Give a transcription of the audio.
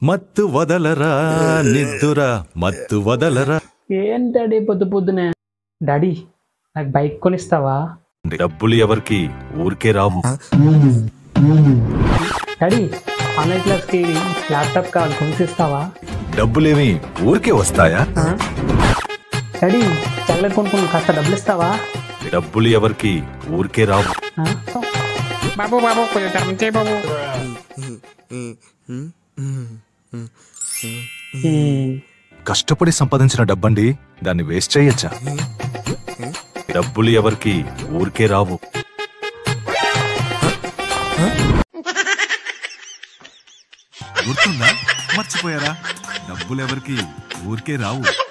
మత్తు వదలరా నిద్దురా మత్తు వదలరా ఏం డాడీ పొద్దు పొద్దునే డాడీ నాకు బైక్ కొనిస్తావా డబ్బులు ఎవరికి ఊరికే రావు డాడీ ఆన్లైన్ క్లాస్కి ల్యాప్టాప్ కావాలి కొనిసిస్తావా డబ్బులేమి ఊరికే వస్తాయా ఆ? డాడీ చాక్లెట్ కొనుక్కుని కాస్త డబ్బులు ఇస్తావా డబ్బులు ఎవరికి ఊరికే రావు ఆ? బాబు బాబు కొంచెం ధర్మం చేయి బాబు ఈ కష్టపడి సంపాదించిన డబ్బండి దాన్ని వేస్ట్ చేయొచ్చా డబ్బులు ఎవరికి ఊరికే రావు గుర్తుందా మర్చిపోయారా డబ్బులు ఎవరికి ఊరికే రావు